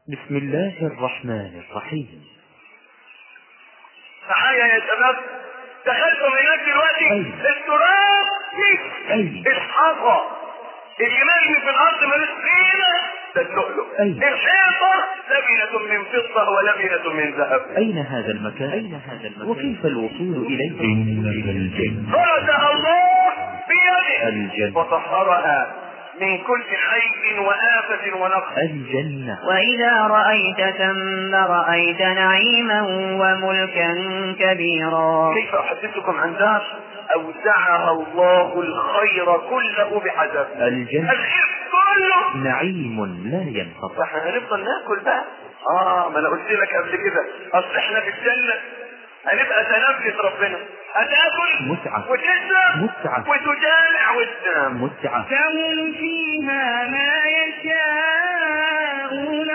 بسم الله الرحمن الرحيم معايا يا شباب دخلتم هناك دلوقتي أيوة. التراب أيوة. الحصى الجمال اللي في الارض ملوش قيمه ده اللؤلؤ أيوة. الحيطه لبنه من فضه ولبنه من ذهب أين هذا المكان أين هذا المكان وكيف الوصول إليه إنك الجنة فرد الله بيده الجنة وطهرها من كل عيب وآفة ونقص الجنة وإذا رأيت ثم رأيت نعيما وملكا كبيرا كيف أحدثكم عن دار أودعها الله الخير كله بحسب الجنة الخير كله نعيم لا ينقطع فاحنا هنفضل ناكل بقى اه ما انا قلت لك قبل كده اصل احنا في الجنه هنبقى تنفس ربنا هتاكل متعة. وتشرب متعة. وتجامع وتنام متعة لهم فيها ما يشاءون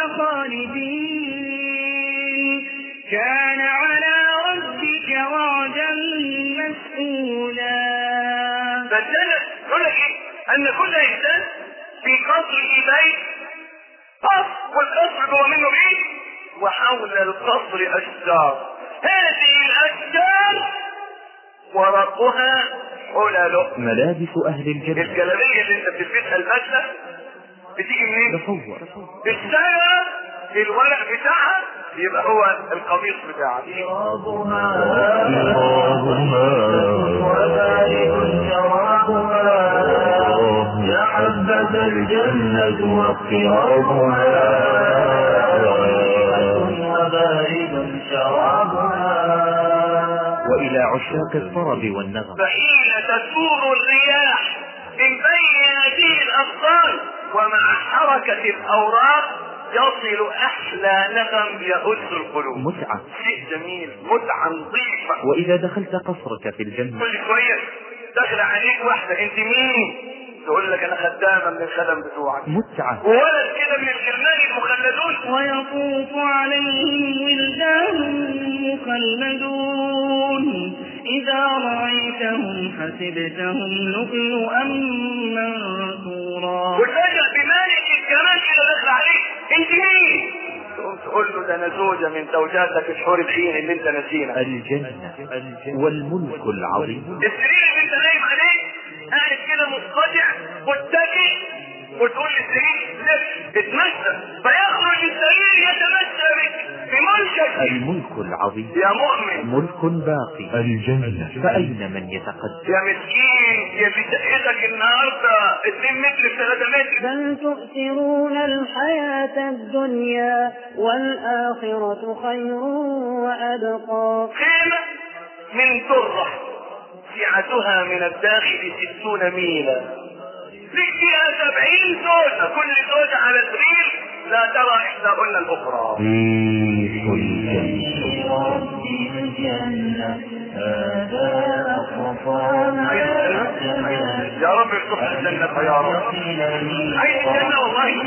خالدين كان على ربك وعدا مسئولا فالجنه يقول لك ايه ان كل انسان في قصره بيت قصر والقصر جوه منه بيت وحول القصر اشجار هذه الاشجار ورقها حلل ملابس أهل الجنة الجلابيه اللي انت بتلبسها البدله بتيجي منين؟ تصور الشجره الورق بتاعها يبقى هو القميص بتاعك يا حبذا الجنة واقترابها وبارد شرابها وإلى عشاق الطرب والنغم فحين تثور الرياح من بين هذه الأغصان ومع حركة الأوراق يصل أحلى نغم يهز القلوب متعة شيء جميل متعة نظيفة وإذا دخلت قصرك في الجنة كل شوية داخل عليك واحدة انت مين تقول لك انا خدامة من الخدم بتوعك متعة وولد كده من الغلمان المخلدون ويطوف عليهم ولدان مخلدون إذا رأيتهم حسبتهم لؤلؤا منثورا وتفاجأ بمالك الجمال كده داخل عليك انت مين تقوم تقول له ده انا زوجة من زوجاتك الحور العين اللي انت نسينا الجنة والملك العظيم السرير اللي انت نايم عليه قاعد كده مضطجع متكئ وتقول للسرير لف اتمشى فيخرج السرير يتمشى بك بملكك الملك العظيم يا مؤمن ملك باقي الجنة فأين من يتقدم يا مسكين يا في شقتك النهارده 2 متر في 3 متر بل تؤثرون الحياة الدنيا والآخرة خير وأبقى خيمة من درة سعتها من الداخل ستون ميلا ليك فيها سبعين زوجة كل زوجة على سرير لا ترى إحداهن الأخرى ريح الجنة رب الجنة هذا أخفانا يا رب افتح الجنة يا رب عايز الجنة والله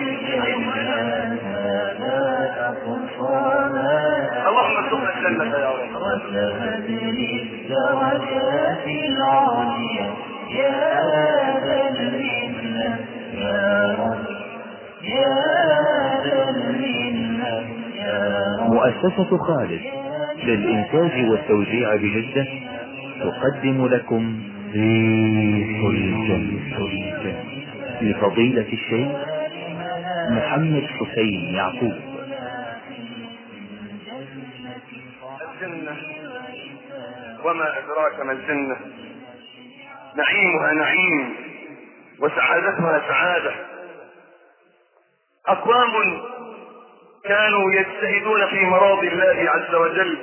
اللهم افتح الجنة يا رب وسهد للدرجات العالية يا ذا المنة يا رب يا ذا المنة يا رب مؤسسة خالد للإنتاج والتوزيع بجدة تقدم لكم ريح الجنة لفضيلة الشيخ محمد حسين يعقوب الجنة وما أدراك ما الجنة نعيمها نعيم وسعادتها سعادة أقوام كانوا يجتهدون في مراضي الله عز وجل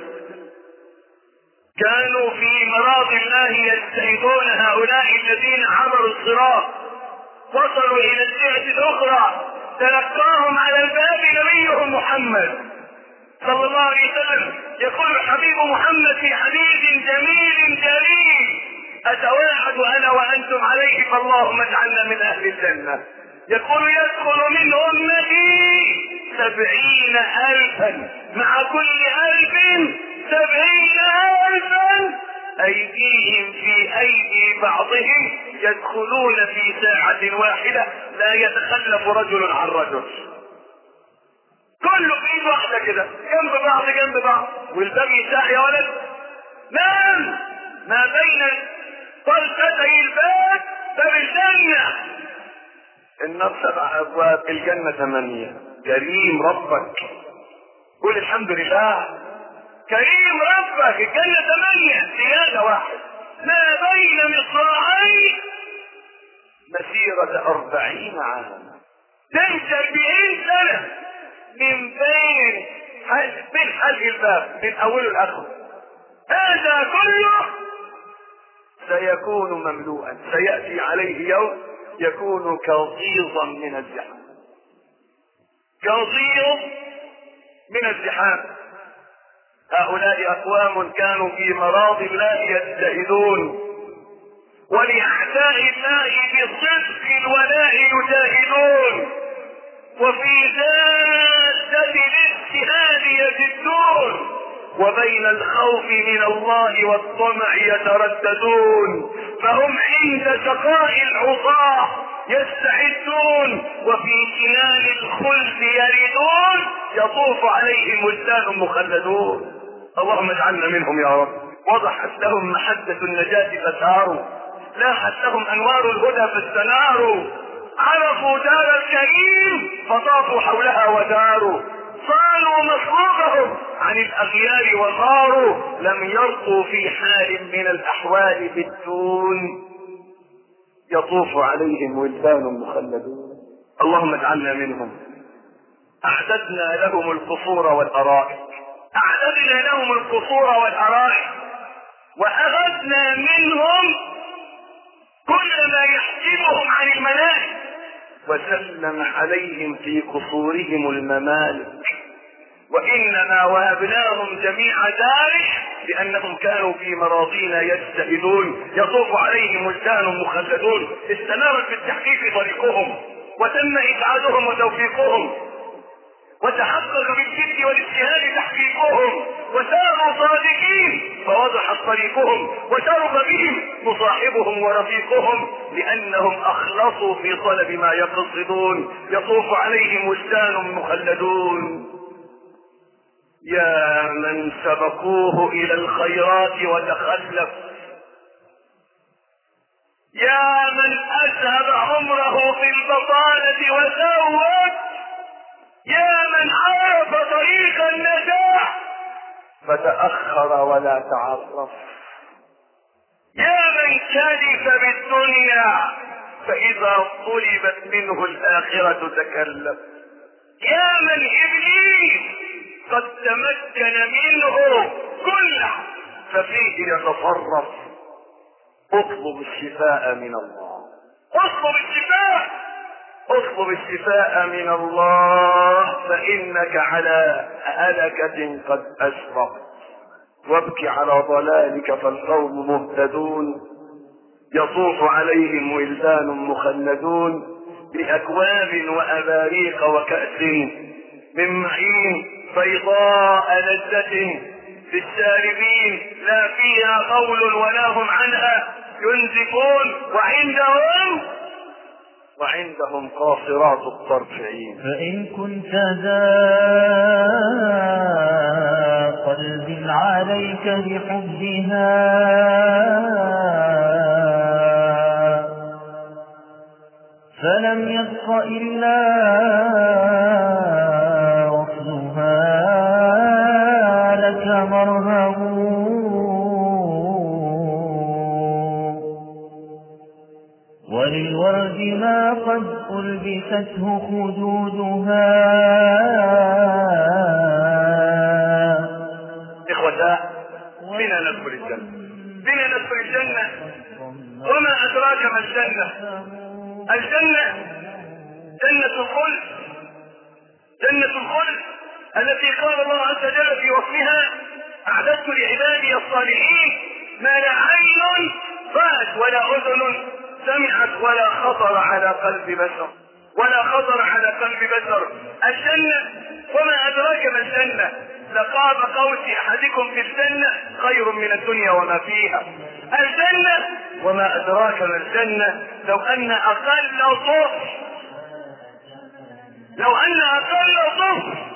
كانوا في مراضي الله يجتهدون هؤلاء الذين عبروا الصراط وصلوا إلى الجهة الأخرى تلقاهم على الباب نبيهم محمد صلى الله عليه وسلم يقول الحبيب محمد في حديث جميل جليل أتواعد أنا وأنتم عليه فاللهم اجعلنا من أهل الجنة يقول يدخل من أمتي سبعين ألفا مع كل ألف سبعين ألفا أيديهم في أيدي بعضهم يدخلون في ساعة واحدة لا يتخلف رجل عن رجل كله ايد واحده كده جنب بعض جنب بعض والباب يساع يا ولد نام ما بين طلقتي الباب باب الجنه النار سبع ابواب الجنه ثمانيه كريم ربك قول الحمد لله كريم ربك الجنه ثمانيه زياده واحد ما بين مصراعي مسيرة أربعين عاما تمشي أربعين سنة من بين من حلق الباب من أوله لآخره هذا كله سيكون مملوءا سيأتي عليه يوم يكون كغيظا من الزحام كغيظ من الزحام هؤلاء أقوام كانوا في مراض الله يجتهدون ولأعداء الله بصدق الولاء يجاهدون وفي جادة الاجتهاد يجدون وبين الخوف من الله والطمع يترددون فهم عند شقاء العصاة يستعدون وفي جنان الخلد يردون يطوف عليهم ولدان مخلدون اللهم اجعلنا منهم يا رب وضحت لهم محدة النجاة فساروا لاحت لهم انوار الهدى فاستناروا عرفوا دار الكريم فطافوا حولها وداروا صانوا مصروفهم عن الاغيار وصاروا لم يرقوا في حال من الاحوال بالدون يطوف عليهم ولدان مخلدون اللهم اجعلنا منهم اعددنا لهم القصور والارائك اعددنا لهم القصور والارائك واخذنا منهم كل ما يحجبهم عن الملائكه وسلم عليهم في قصورهم الممالك وانما وهبناهم جميع ذلك لانهم كانوا في مراضينا يجتهدون يطوف عليهم ولدان مخلدون استنارت بالتحقيق طريقهم وتم اسعادهم وتوفيقهم وتحقق بالجد والاجتهاد تحقيقهم وساروا صادقين فوضحت طريقهم وشرف بهم مصاحبهم ورفيقهم لانهم اخلصوا في طلب ما يقصدون يطوف عليهم ولدان مخلدون يا من سبقوه الى الخيرات وتخلف يا من اذهب عمره في البطالة وزود يا من عرف طريق النجاح فتأخر ولا تعرف يا من كلف بالدنيا فإذا طلبت منه الآخرة تكلف يا من إبليس قد تمكن منه كله ففيه يتصرف اطلب الشفاء من الله اطلب الشفاء اطلب الشفاء من الله فانك على هلكة قد اشرقت وابك على ضلالك فالقوم مهتدون يطوف عليهم ولدان مخلدون بأكواب وأباريق وكأس من معين بيضاء لذة للشاربين لا فيها قول ولا هم عنها ينزفون وعندهم وعندهم قاصرات الطرف عين فإن كنت ذا قلب عليك بحبها فلم يبق إلا وصلها لك مرهم وللورد ما قد ألبسته خدودها إخوة بنا ندخل الجنة بنا ندخل الجنة وما أدراك ما الجنة الجنة جنة الخلد جنة الخلد التي قال الله عز وجل في وصفها أعددت لعبادي الصالحين ما لا عين رأت ولا أذن سمعت ولا خطر على قلب بشر ولا خطر على قلب بشر الجنة وما أدراك ما الجنة لقاب قوس أحدكم في الجنة خير من الدنيا وما فيها الجنة وما أدراك ما الجنة لو أن أقل طفل لو أن أقل طفل من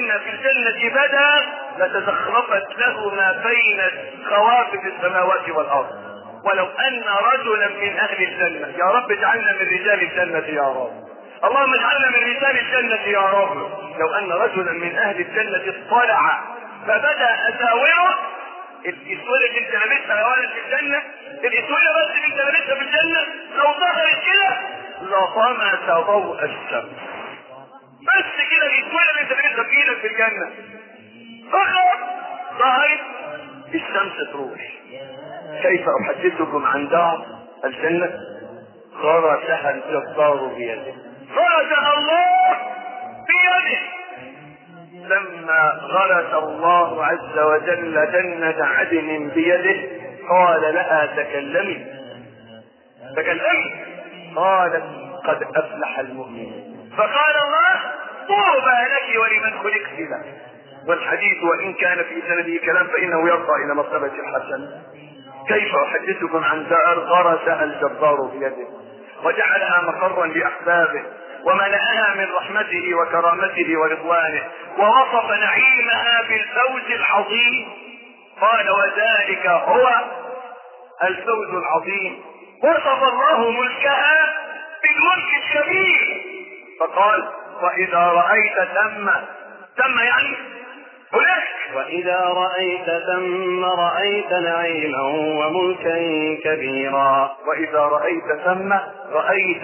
إن في الجنة بدا لتزخرفت له ما بين خوافق السماوات والأرض ولو أن رجلا من أهل الجنة يا رب اجعلنا من رجال الجنة يا رب اللهم اجعلنا من رجال الجنة يا رب لو أن رجلا من أهل الجنة اطلع فبدا أساوره الاسوره اللي انت لابسها يا ولد في الجنه الاسوره بس اللي انت لابسها في الجنه لو ظهرت كده لطمس ضوء الشمس بس كده الاسوره اللي انت لابسها في ايدك في الجنه فقط ظهرت الشمس تروح كيف احدثكم عن دار الجنه غرسها الجبار بيده غرسها الله بيده لما غرس الله عز وجل جنة عدن بيده قال لها تكلمي تكلمي قالت قد أفلح المؤمنين فقال الله طوبى لك ولمن خلقت له والحديث وإن كان في سنده كلام فإنه يرقى إلى مرتبة الحسن كيف أحدثكم عن دار غرسها الجبار بيده وجعلها مقرا لأحبابه وملأها من رحمته وكرامته ورضوانه ووصف نعيمها بالفوز العظيم قال وذلك هو الفوز العظيم وصف الله ملكها بالملك الكبير فقال واذا رايت ثم ثم يعني هناك وإذا رأيت ثم رأيت نعيما وملكا كبيرا واذا رايت ثم رايت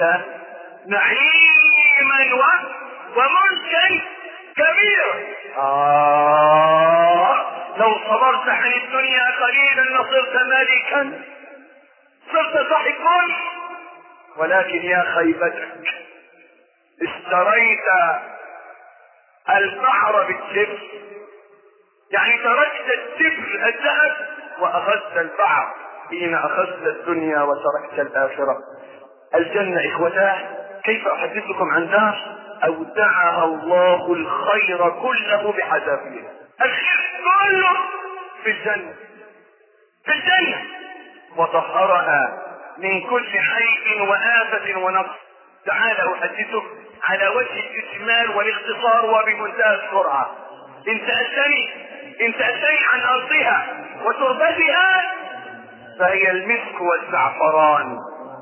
نعيما و... وملكا كبيرا آه لو صبرت عن الدنيا قليلا لصرت ملكا صرت صاحب ملك ولكن يا خيبتك اشتريت البحر بالتبر يعني تركت التبر الذهب واخذت البحر حين اخذت الدنيا وتركت الاخره الجنه اخوتاه كيف احدثكم عن دار اودعها الله الخير كله بحذافيره الخير كله في الجنه في الجنه وطهرها من كل عيب وآفة ونقص تعال أحدثك على وجه الإجمال والاختصار وبمنتهى السرعة إن سألتني إن سألتني عن أرضها وتربتها فهي المسك والزعفران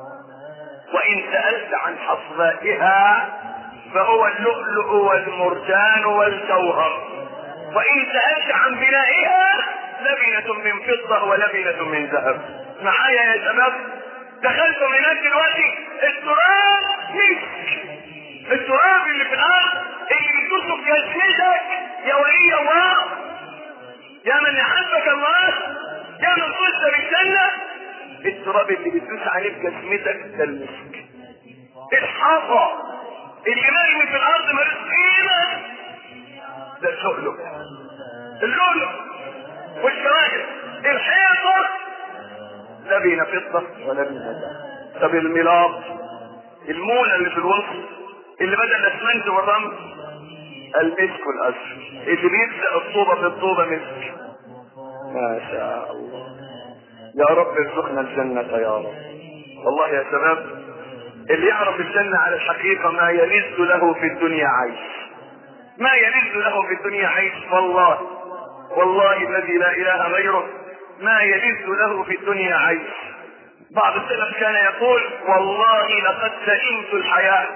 وإن سألت عن حصبائها فهو اللؤلؤ والمرجان والجوهر وإن سألت عن بنائها لبنة من فضة ولبنة من ذهب معايا يا شباب دخلتم هناك دلوقتي التراب مسك التراب اللي في الارض اللي بتدوسه في جسمتك يا ولي الله يا من يحبك الله يا من قلت بالجنة التراب اللي بتدوس عليه في جسمتك ده المسك الحصى اللي مرمي في الارض ملوش قيمة ده اللؤلؤ اللؤلؤ والشواهد الحيطة لا بين فضة ولا بين ذهب طب الملاط المونة اللي في الوسط اللي بدل الاسمنت والرمل المسك والأسر اللي بيلزق الطوبة في الطوبة مسك ما شاء الله يا رب ارزقنا الجنة يا رب والله يا شباب اللي يعرف الجنة على الحقيقة ما يلذ له في الدنيا عيش ما يلذ له في الدنيا عيش والله والله الذي لا اله غيره ما يلذ له في الدنيا عيش بعض السلف كان يقول والله لقد سئمت الحياة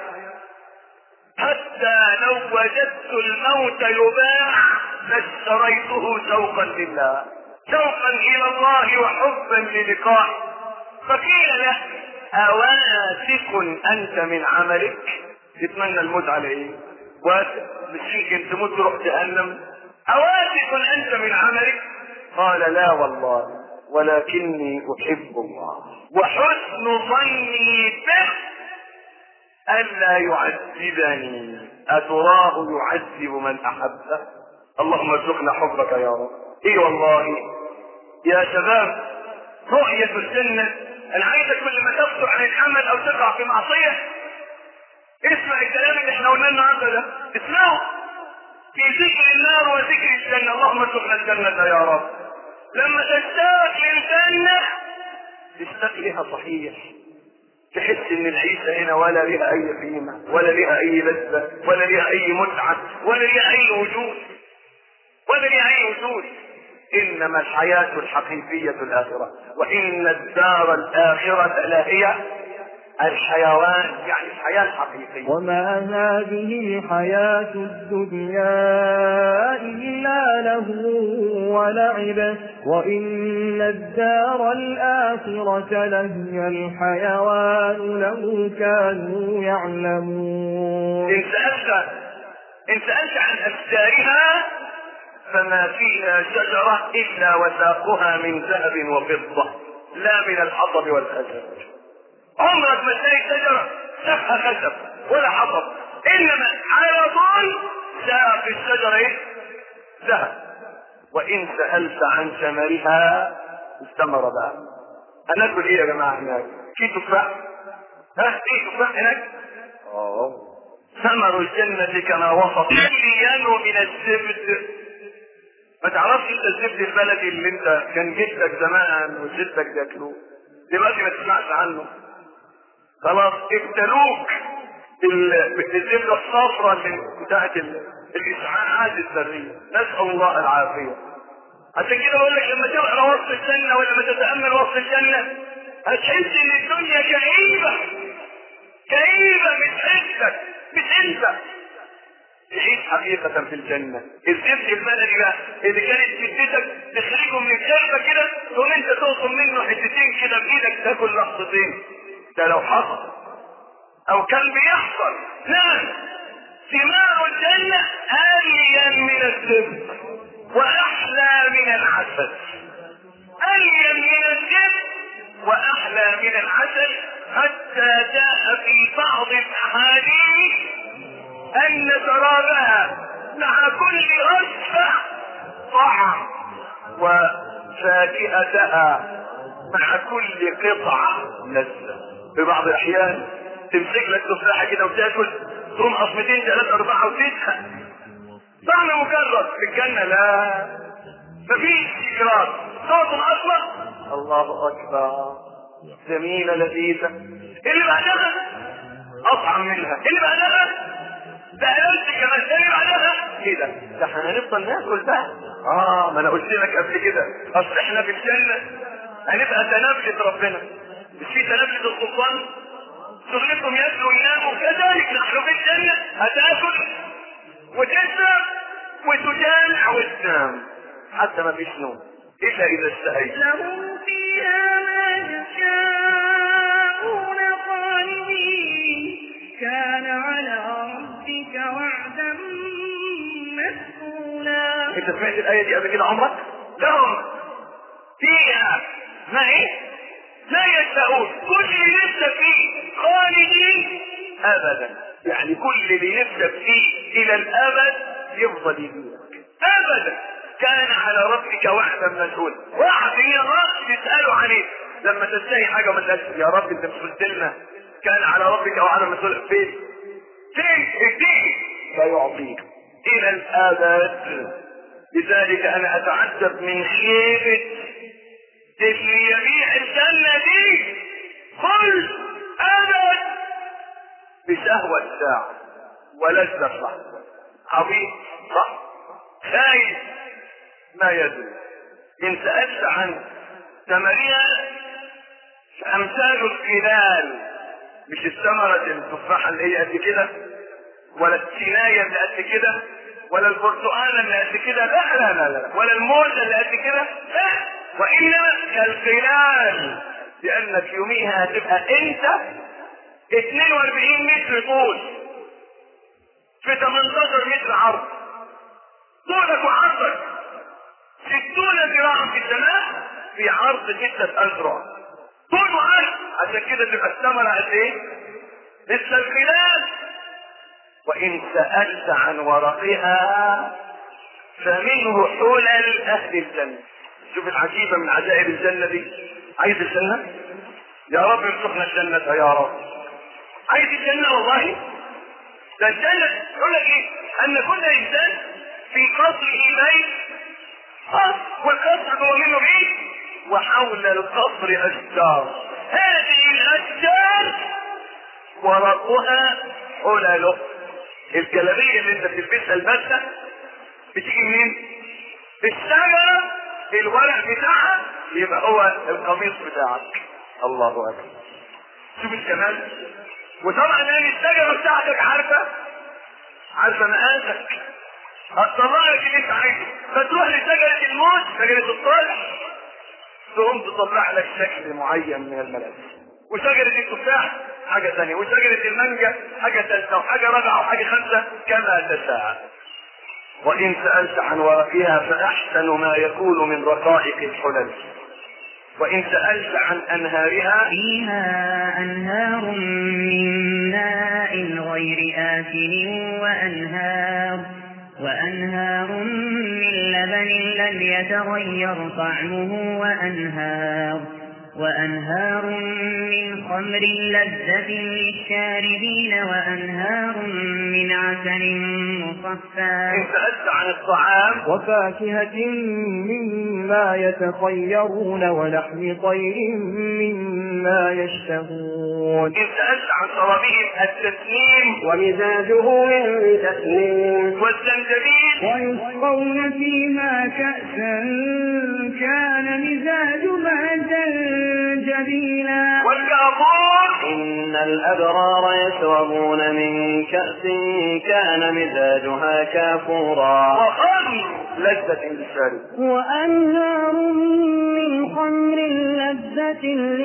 حتى لو وجدت الموت يباع لاشتريته شوقا لله شوقا الى الله وحبا للقائه فقيل له اواثق انت من عملك تتمنى الموت على ايه واثق مش يمكن تموت تروح جهنم اواثق انت من عملك قال لا والله ولكني احب الله وحسن ظني به الا يعذبني اتراه يعذب من احبه اللهم ارزقنا حبك يا رب اي والله يا شباب رؤية الجنة انا عايزك كل ما تفتح عن الحمل او تقع في معصية اسمع الكلام اللي احنا قلناه النهارده ده اسمعه في ذكر النار وذكر الجنة اللهم ارزقنا الجنة يا رب لما تشتاق للجنة تشتاق لها صحيح تحس ان العيشة هنا ولا لها اي قيمة ولا لها اي لذة ولا لها اي متعة ولا لها اي وجود الوجود انما الحياة الحقيقية الاخرة وان الدار الاخرة لهي الحيوان يعني الحياة الحقيقية وما هذه الحياة الدنيا إلا له ولعب وإن الدار الآخرة لهي الحيوان لو كانوا يعلمون ان سألت ان سألت عن اشجارها فما فيها شجرة الا وساقها من ذهب وفضة لا من الحطب والخشب عمرك ما تلاقي شجرة ساقها خشب ولا حطب انما على طول ساق الشجرة ايه ذهب وان سألت عن ثمرها الثمرة بقى هناكل ايه يا جماعة هناك في تفاح ها في تفاح هناك اه ثمر الجنة كما وصف ينمو من الزبد ما تعرفش انت الزبد البلدي اللي انت كان جدك زمان وجدك بياكلوه دلوقتي ما تسمعش عنه خلاص ابتلوك بال- بالزبده الصفراء اللي بتاعت ال- الاشعاعات الذريه نسال الله العافيه عشان كده بقول لك لما تقرا وصف الجنه ولما تتامل وصف الجنه هتحس ان الدنيا كئيبه كئيبه مش حسك مش انت تعيش حقيقة في الجنة الزبد البلدي بقى اللي كانت جدتك تخرجه من الكربة كده تقوم انت تقطم منه حتتين كده بايدك تاكل لحظتين ده لو حصل او كان بيحصل نعم ثمار الجنة ألين من الزبد وأحلى من العسل ألين من الزبد وأحلى من العسل حتى جاء في بعض الأحاديث أن شرابها مع كل رشفة طعم وفاكهتها مع كل قطعة لذة في بعض الأحيان تمسك لك تفاحة كده وتاكل تقوم قصمتين ثلاثة أربعة وتزهق طعم مجرد في الجنة لا مفيش تكرار صوت أصلا الله أكبر جميلة لذيذة اللي بعدها أطعم منها اللي بعدها ده قلت كمان اللي بعدها كده ده احنا هنفضل ناكل بقى اه ما انا قلت لك قبل كده اصل احنا في الجنه هنبقى تنافس ربنا مش في تنافس السلطان شغلتهم ياكلوا ويناموا كذلك نحن في الجنه هتاكل وتشرب وتجامع وتنام حتى ما فيش نوم الا اذا اشتهيت لهم فيها ما يشاءون خالدين كان على ربك وعدا مسئولا انت سمعت الايه دي قبل كده عمرك لهم فيها ما ايه لا يشاءون كل اللي نفسك فيه خالدين ابدا يعني كل اللي نفسك فيه الى الابد يفضل يجيلك ابدا كان على ربك وعدا مسؤولا واحد هي رب تساله عليه لما تنتهي حاجه ما تقولش يا رب انت مش قلت لنا كان على ربك وعدا مسؤولا فين فين اديني فيعطيك الى الابد لذلك انا اتعجب من خيبة اللي يبيع الجنة دي كل ابد بشهوة ساعة ولذة لحظة عبيط صح خايف ما يدري ان سألت عن ثمرها فامثال الخلال مش الثمرة التفاحة اللي هي قد كده ولا السيناية اللي قد كده ولا البرتقالة اللي قد كده لا لا لا لا ولا الموزة اللي قد كده لا وإنما كالخلال لأنك يوميها هتبقى أنت 42 متر طول في 18 متر عرض طولك وعرضك 60 ذراعا في السماء في عرض ستة أذرع طول وعرض عشان كده تبقى الثمرة قد إيه؟ مثل الخلال وإن سألت عن ورقها فمنه حلل أهل الجنة شوف العجيبة من عجائب الجنة دي عايز الجنة يا رب ارزقنا الجنة يا رب عايز الجنة والله ده الجنة يقول لك ايه ان كل انسان في قصره بيت قصر والقصر جوه منه بيت وحول القصر اشجار هذه الاشجار ورقها حلله الجلابيه اللي انت بتلبسها البسه بتيجي منين؟ الشجرة الورق بتاعها يبقى هو القميص بتاعك الله اكبر شوف الجمال وطبعا يعني الشجرة بتاعتك عارفة عارفة مقاسك هتطلع لك اللي انت عايزه فتروح لشجرة الموت شجرة الصالح تقوم تطلع لك شكل معين من الملابس وشجرة التفاح حاجة ثانية وشجرة المانجا حاجة ثالثة وحاجة رابعة وحاجة خمسة كما تشاء وإن سألت عن ورقها فأحسن ما يكون من رقائق الحلل وإن سألت عن أنهارها فيها أنهار من ماء غير آسن وأنهار وأنهار من لبن لم يتغير طعمه وأنهار وأنهار من خمر لذة للشاربين وأنهار من عسل مصفى إن سألت عن الطعام وفاكهة مما يتخيرون ولحم طير مما يشتهون إن سألت عن شرابهم التسنيم ومزاجه من تسنيم والزنجبيل ويسقون فيها كأسا كان مزاجها زنجبيلا والكافور إن الأبرار يشربون من كأس كان مزاجها كافورا وخمر لذة للشارب وأنهار من خمر لذة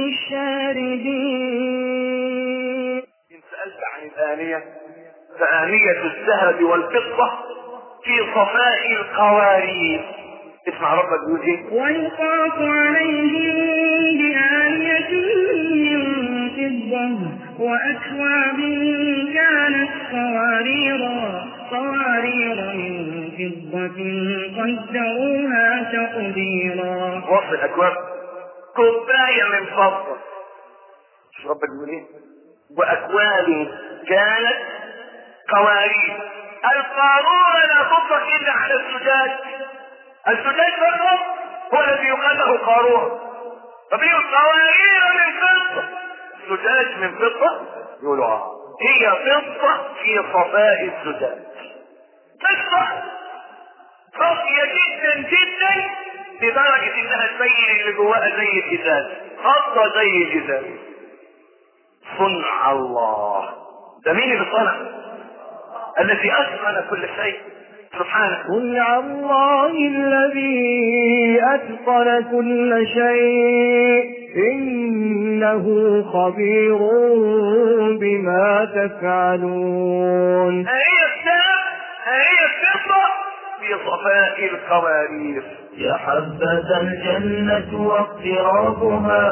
للشاربين إن سألت عن الآنية فآنية الذهب والفضة في صفاء القوارير اسمع ربك بيقول ايه ويطاف عليهم بآلية من فضة وأكواب كانت قواريرا قوارير من فضة قدروها تقديرا وصف الأكواب كوباية من فضة مش ربك بيقول ايه وأكواب كانت قوارير القارورة لا تطلق إلا على الزجاج الزجاج فقط هو الذي يقال له قارورة طب ايه قوارير من فضة زجاج من فضة يقولوا اه هي فضة في صفاء الزجاج فضة صافية جدا جدا لدرجة انها تبين اللي جواها زي الازاز فضة زي الازاز صنع الله ده مين اللي صنع الذي اتقن كل شيء سبحانه صنع الله الذي أتقن كل شيء إنه خبير بما تفعلون هي السلام هي الفضة في صفاء القوارير يا حبة الجنة واقترابها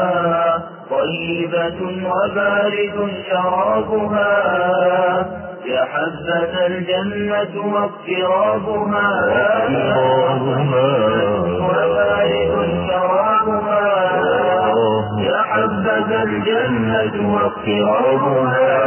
طيبة وبارد شرابها يا حبة الجنة واقترابها وبارد شرابها يا حبة الجنة واقترابها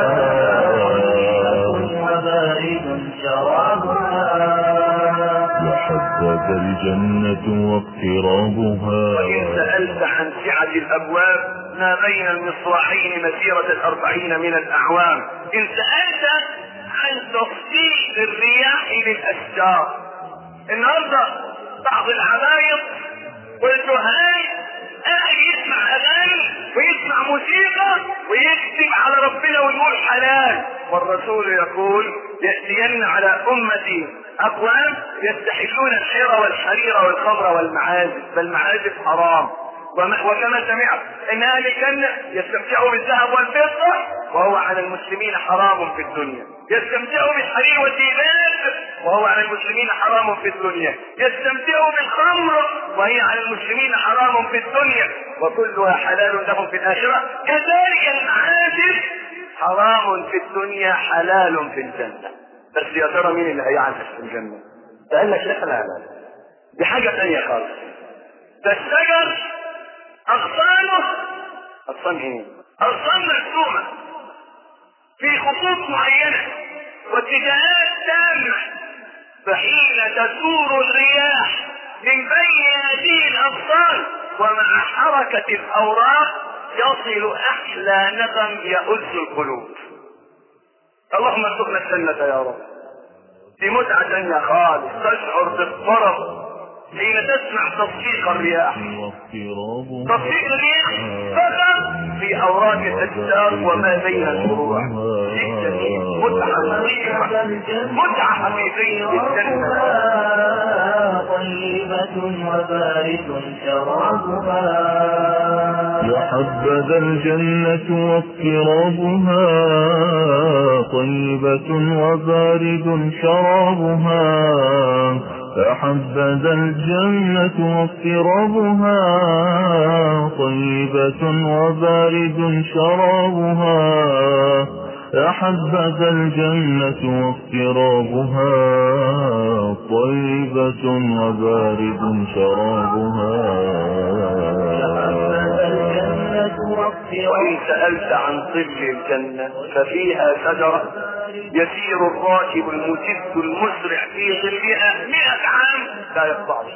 وبارد شرابها وحبذا الجنة واقترابها وإن سألت عن سعة الأبواب ما بين المصراعين مسيرة الأربعين من الأعوام إن سألت عن تصديق الرياح للأشجار النهاردة بعض العبايط والجهال قاعد يسمع أغاني ويسمع موسيقى ويكتب على ربنا ويقول حلال والرسول يقول يأتين على أمتي أقوام يستحلون الحيرة والحرير والخمر والمعازف فالمعازف حرام وما- وكما سمعت ان اهل الجنه يستمتعوا بالذهب والفضه وهو على المسلمين حرام في الدنيا يستمتعوا بالحرير والديباج وهو على المسلمين حرام في الدنيا يستمتعوا بالخمر وهي على المسلمين حرام في الدنيا وكلها حلال لهم في الاخره كذلك المعازف حرام في الدنيا حلال في الجنه بس يا ترى مين اللي هيعزف في الجنه؟ قال لك لا لا لا دي حاجه ثانيه خالص ده الشجر أغصانه أغصان إيه؟ أغصان مرسومة في خطوط معينة واتجاهات تامة فحين تثور الرياح من بين هذه الأغصان ومع حركة الأوراق يصل أحلى نغم يؤز القلوب اللهم ارزقنا الجنة يا رب دي متعة تانية خالص تشعر بالطرب حين تسمع تصفيق الرياح واقترابها تصفيق الريح فقط في اوراق الاجساد وما بين الفروع شيء جميل متعة لطيفة متعة حقيقية جدا طيبة وبارد شرابها يا حبذا الجنة واقترابها طيبة وبارد شرابها يا حبذا الجنة واقترابها طيبة وبارد شرابها يا حبذا الجنة واقترابها طيبة وبارد شرابها وإن سألت عن ظل الجنة ففيها شجرة يسير الراكب المجد المسرع في ظلها مئة عام لا يقطعه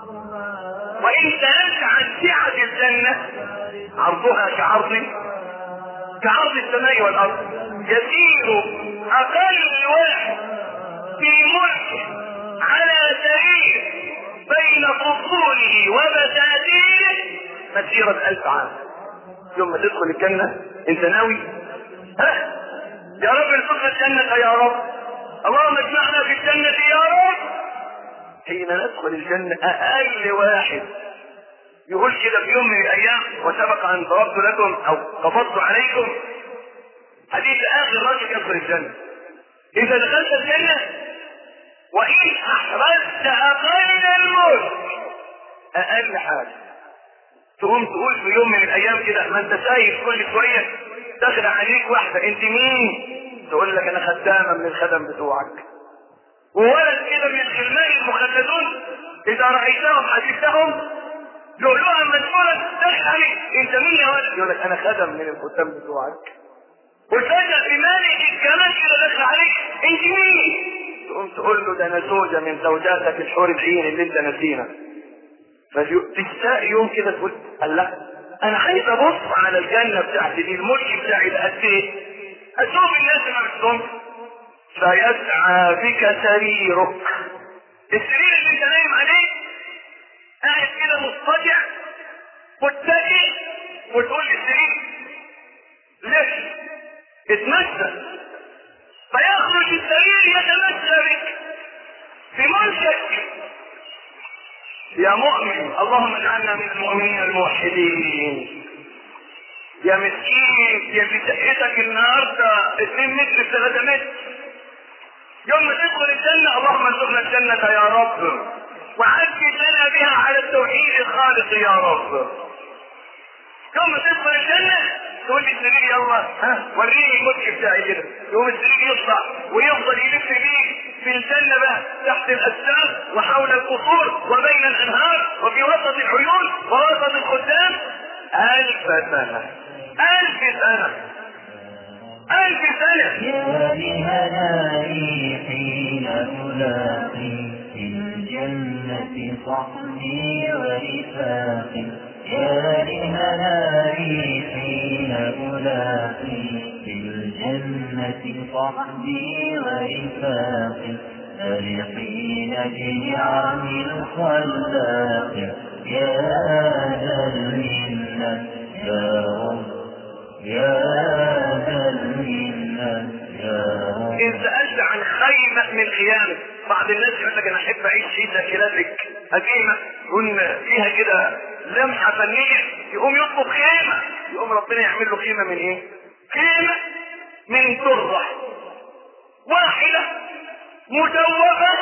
وإن سألت عن سعة الجنة عرضها كعرض كعرض السماء والأرض يسير أقل واحد في ملك على سرير بين فصوله وبساتينه مسيرة ألف عام يوم ما تدخل الجنة انت ناوي ها يا رب ارزقنا الجنة يا رب اللهم اجمعنا في الجنة يا رب حين ندخل الجنة أقل واحد يقول كده في يوم من الأيام وسبق أن ضربت لكم أو قبضت عليكم حديث آخر رجل يدخل الجنة إذا دخلت الجنة وإن أحرزت أقل الملك أقل حاجة تقوم تقول في يوم من الايام كده ما انت سايب كل شويه داخل عليك واحده انت مين؟ تقول لك انا خدامه من الخدم بتوعك. وولد كده من الخلمان المخلدون اذا رايتهم حسبتهم لؤلؤا منثورا داخل عليك انت مين يا ولد؟ يقول لك انا خدم من الخدام بتوعك. وتفاجئ في مالك كمان كده داخل عليك انت مين؟ تقوم تقول له ده انا زوجه من زوجاتك الحور العين اللي انت نسينا. فتستاء يوم كده تقول قال لا انا عايز ابص على الجنه بتاعتي دي الملك بتاعي ده قد ايه اشوف الناس ما بتصومش فيسعى بك سريرك السرير اللي انت نايم عليه قاعد كده مضطجع متكئ وتقول للسرير لف اتمشى فيخرج السرير يتمشى بك في ملكك يا مؤمن اللهم اجعلنا من المؤمنين الموحدين يا مسكين يا بتحيتك النهارده 2 متر 3 متر يوم ما تدخل الجنة اللهم ارزقنا الجنة يا رب وعجل لنا بها على التوحيد الخالص يا رب يوم ما تدخل الجنة تقول لي السرير يلا ها وريني الملك بتاعي كده يقوم السرير يطلع ويفضل يلف بيه في الجنة بقى تحت الأجسام وحول القصور وبين الأنهار وفي وسط العيون ووسط الخدام ألف سنة ألف سنة ألف سنة يا لهنائي حين ألاقي في الجنة صحبي ورفاقي يا لهنائي حين ألاقي في الجنة صحبي ورفاقي فرحين بنعم الخلاق يا ذا المنة يا رب يا ذا المنة يا رب إن سألت عن خيمة من خيامك بعض الناس يقول لك أنا أحب أعيش عيشة كلاسيك قديمة يكون فيها كده لمحة فنية يقوم يطلب خيمة يقوم ربنا يعمل له خيمة من إيه؟ خيمة من ترة واحدة مدوبة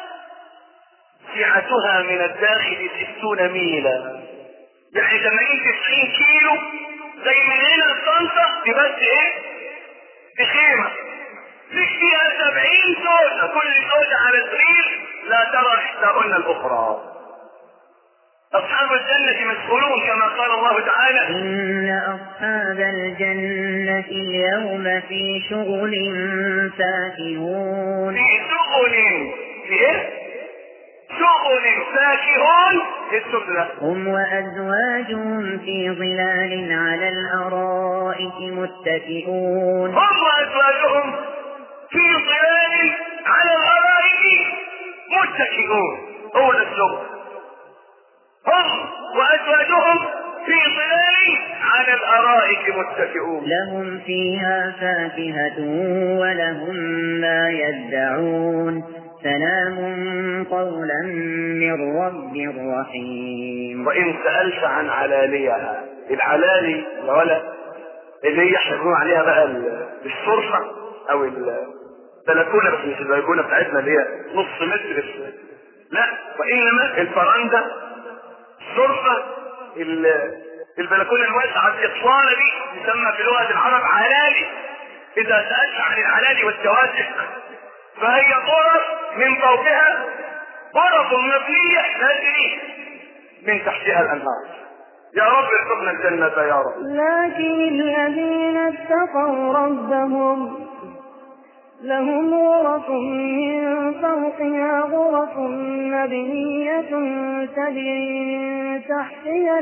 سعتها من الداخل ستون ميلا يعني 80 90 كيلو زي من هنا لطنطا دي بس ايه؟ دي خيمة فيش فيها 70 زوجة كل زوجة على سرير لا ترى إحداهن الأخرى أصحاب الجنة مسؤولون كما قال الله تعالى إن أصحاب الجنة اليوم في شغل فاكهون في شغل في ايه؟ شغل فاكهون السفلى هم وأزواجهم في ظلال على الأرائك متكئون هم وأزواجهم في ظلال على الأرائك الارائك متكئون هو ده السبب هم وازواجهم في ظلال على الارائك متكئون لهم فيها فاكهة ولهم ما يدعون سلام قولا من رب رحيم وان سالت عن علاليها العلالي يا ولد اللي هي احنا بنقول عليها بقى ال- الصرفه او البلكونه بس مش البلكونه بتاعتنا اللي هي نص متر لا وانما الفرنده الصرفه ال- البلكونه الواسعه الاطلاله دي تسمى في لغه العرب علالي اذا سالت عن العلالي والتواسع فهي غرف من فوقها غرف مبنيه تجري من تحتها الانهار يا رب ارزقنا الجنه يا رب لكن الذين اتقوا ربهم لهم غرف من فوقها غرف مبنية تجري من تحتها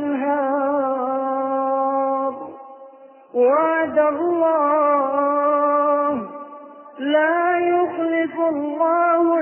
الأنهار وعد الله لا يخلف الله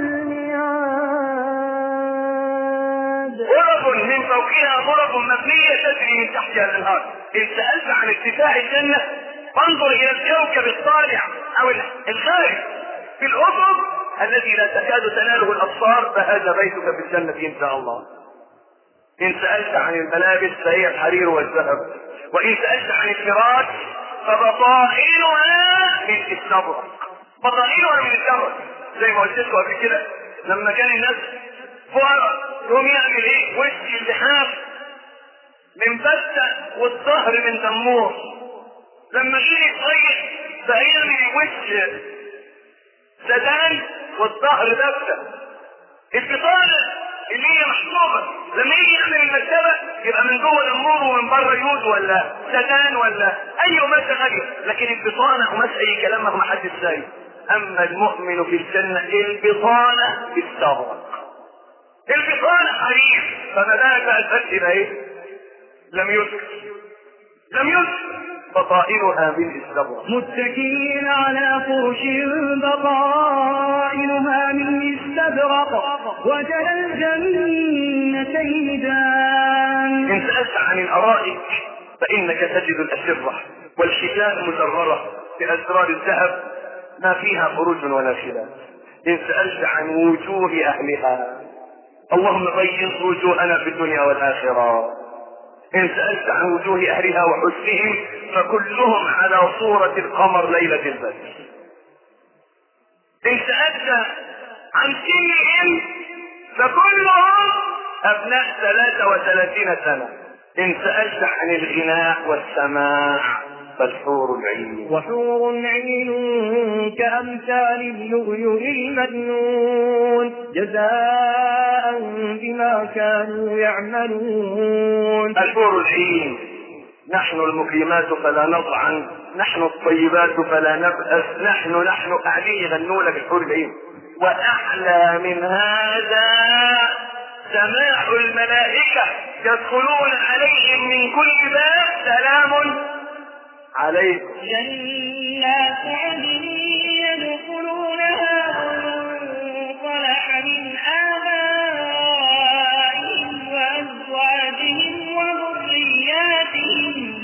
الميعاد غرف من فوقها غرف مبنية تجري من تحتها الأنهار إن سألت عن ارتفاع الجنة فانظر إلى الكوكب الطالع أو الخارج في الأفق الذي لا تكاد تناله الأبصار فهذا بيتك في الجنة إن شاء الله إن سألت عن الملابس فهي الحرير والذهب وإن سألت عن الفراش فبطائنها من الزبرق بطائنها من الزبرق زي ما قلت لكم قبل كده لما كان الناس فقراء يقوم يعمل ايه؟ وش اللحاف من فتة والظهر من دمور لما يجي يصيح فيعمل وش سدان والظهر دبته البطانة اللي هي محسوبة لما يجي يعمل المكتبة يبقى من جوه دمور ومن بره يود ولا سدان ولا اي قماشة غالية لكن البطانة قماش اي كلام ما حدش سايب اما المؤمن في الجنة البطانة بالصبر البطانة حرير فما بالك بقى الفتح يبقى ايه؟ لم يذكر لم يذكر بطائنها من استبرق متكئين على فرش بطائنها من استبرق وجل الجنتين دان إن سألت عن الأرائك فإنك تجد الأسرة والحجاب مزررة بأسرار الذهب ما فيها خروج ولا خلاف إن سألت عن وجوه أهلها اللهم بيض وجوهنا في الدنيا والآخرة إن سألت عن وجوه أهلها وحسنهم فكلهم على صورة القمر ليلة البدر إن سألت عن سنهم فكلهم أبناء ثلاثة وثلاثين سنة إن سألت عن الغناء والسماع فالحور العين وحور عين كأمثال اللؤلؤ المكنون جزاء بما كانوا يعملون الحور العين نحن المقيمات فلا نطعن نحن الطيبات فلا نبأس نحن نحن قاعدين يغنوا لك الحور العين وأعلى من هذا سماع الملائكة يدخلون عليهم من كل باب سلام عليكم جنات عدن يدخلونها ومن صلح من آبائهم وأزواجهم وذرياتهم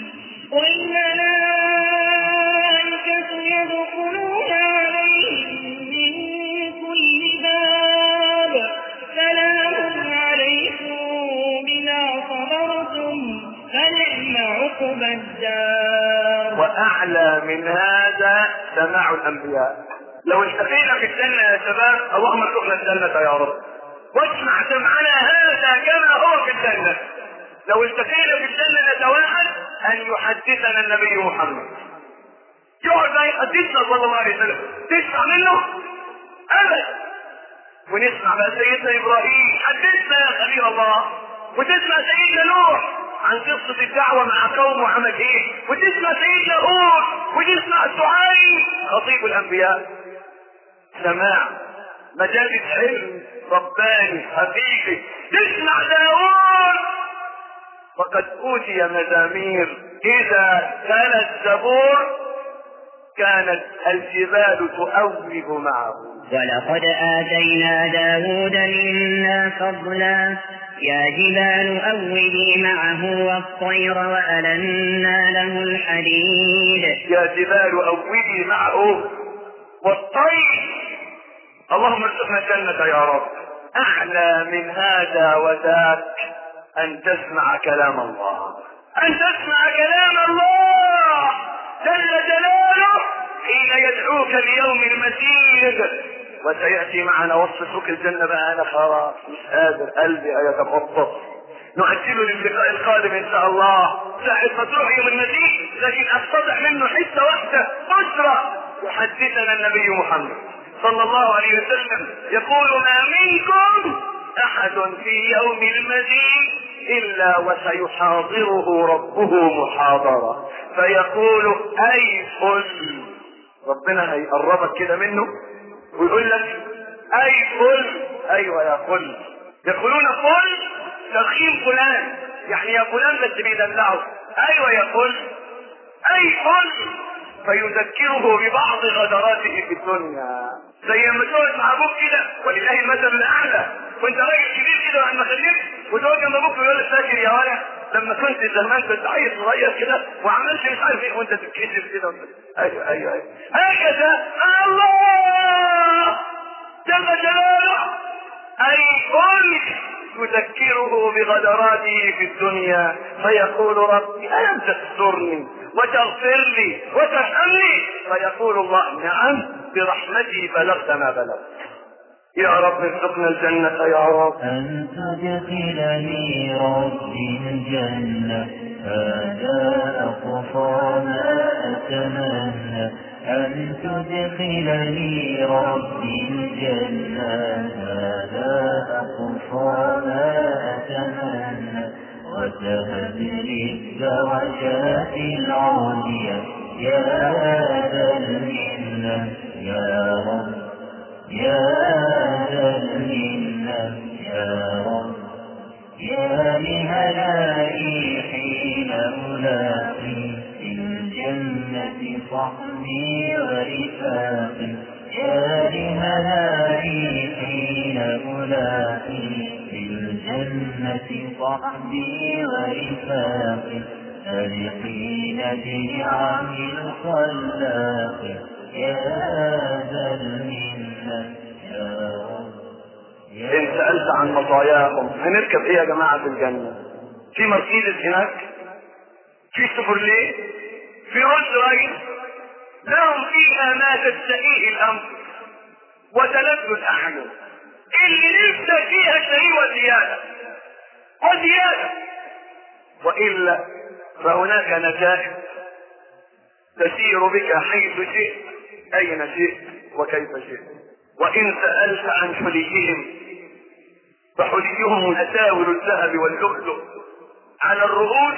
والملائكة يدخلون عليهم من كل باب سلام عليكم بما صبرتم فنعم عقبى الدار وأعلى من هذا سماع الأنبياء لو التقينا في الجنة يا شباب اللهم ارزقنا الجنة يا رب واجمع سمعنا هذا كما هو في الجنة لو التقينا في الجنة نتواعد أن يحدثنا النبي محمد يقعد بقى يحدثنا صلى الله عليه وسلم تسمع منه أبدا ونسمع بقى سيدنا إبراهيم حدثنا يا خليل الله وتسمع سيدنا نوح عن قصة الدعوة مع قومه وعمل ايه وتسمع سيدنا هود وتسمع الدعاء خطيب الأنبياء سماع مجالس علم رباني حقيقي تسمع داوود وقد أوتي مزامير إذا كان الزبور كانت الجبال تؤوب معه ولقد آتينا داود منا فضلا يا جبال أوبي معه والطير وألنا له الحديد يا جبال أوبي معه والطير اللهم ارزقنا الجنة يا رب أعلى من هذا وذاك أن تسمع كلام الله أن تسمع كلام الله جل جلاله حين يدعوك ليوم المزيد وسيأتي معنا وصف سوق الجنة بقى أنا خلاص مش قادر قلبي يتخطط نؤجله للقاء القادم إن شاء الله ساعة ما تروح يوم المزيد لكن أستطع منه حتة واحدة بشرى يحدثنا النبي محمد صلى الله عليه وسلم يقول ما منكم أحد في يوم المزيد إلا وسيحاضره ربه محاضرة فيقول أي فل ربنا هيقربك كده منه ويقول لك أي فل أيوة يا فل يقولون فل تخيم فلان يعني يا فلان بس بيدلعه أيوة يا فل أي فل فيذكره ببعض غدراته في الدنيا زي ما تقعد مع ابوك كده ولله المثل الاعلى وانت راجل كبير كده وعند خليك وتقعد جنب ابوك ويقول لك فاكر يا ولد لما كنت زمان كنت عيل صغير كده وعملت مش عارف ايه وانت تتكشف كده ايوه ايوه ايوه هكذا الله جل جلاله اي كل يذكره بغدراته في الدنيا فيقول ربي ألم تسترني وتغفر لي وترحمني فيقول الله نعم برحمتي بلغت ما بلغت يا رب ارزقنا الجنة يا رب أن تدخلني ربي الجنة هذا أقصى ما أتمنى أن تدخلني ربي الجنة هذا أقصى ما أتمنى وتهب لي الدرجات العليا يا ذا المنة يا رب يا ذا المنة يا رب يا لهلائي حين ألاقي في الجنة صحبي ورفاقي يا لهلائي حين ألاقي في الجنة صحبي ورفاقي فرحين بنعم الخلاق يا ذا المنة يا رب إن سألت عن مطاياهم هنركب إيه يا جماعة في الجنة؟ في مرسيدس هناك؟ في سوبرليه؟ في رولز رايس؟ لهم فيها ما تستهيه الأنفس وتلذ الأعين اللي نفسك فيها شيء وزيادة وزيادة وإلا فهناك نتائج تسير بك حيث شئت أين شئت وكيف شئت وإن سألت عن حليهم فحليهم أساور الذهب واللؤلؤ على الرؤوس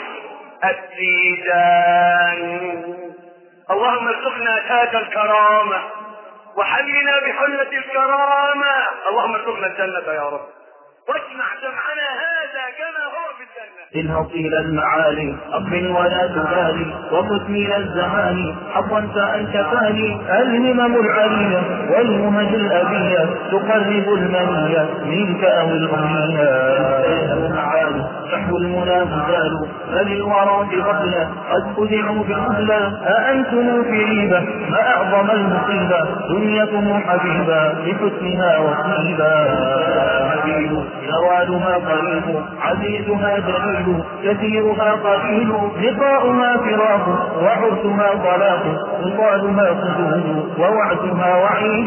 التيجان اللهم ارزقنا تاج الكرامة وحلنا بحلة الكرامة اللهم ارزقنا الجنة يا رب واجمع جمعنا هذا كما هو في الجنة انهض إلى المعالي أقبل ولا تبالي وخذ من الزمان حظا فأنت فاني الهمم العلية والمهج الأبية تقرب المنية منك أو الأمنية المعالي نحو المنى مزال بل الورى بغفلة قد خدعوا بالمهلة أأنتم في ريبة ما أعظم المصيبة دنياكم حبيبا لحسنها وطيبا حبيب زوالها قريب عزيزها جليل كثيرها قليل لقاؤها فراق وعرسها طلاق وصالها خدود ووعدها وعيد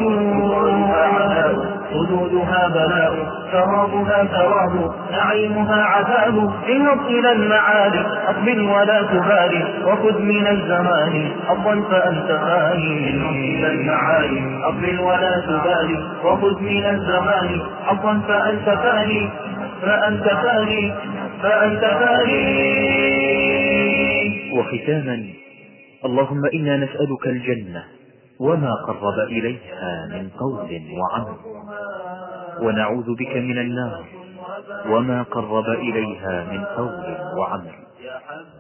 حدودها بلاء شرابها ثواب نعيمها عذاب انهض الى المعالي اقبل ولا تبالي وخذ من الزمان حظا فانت خالي الى المعالي اقبل ولا تبالي وخذ من الزمان حظا فانت فاني فانت فاني فانت فاني وختاما اللهم إنا نسألك الجنة وما قرب إليها من قول وعمل ونعوذ بك من النار وما قرب إليها من قول وعمل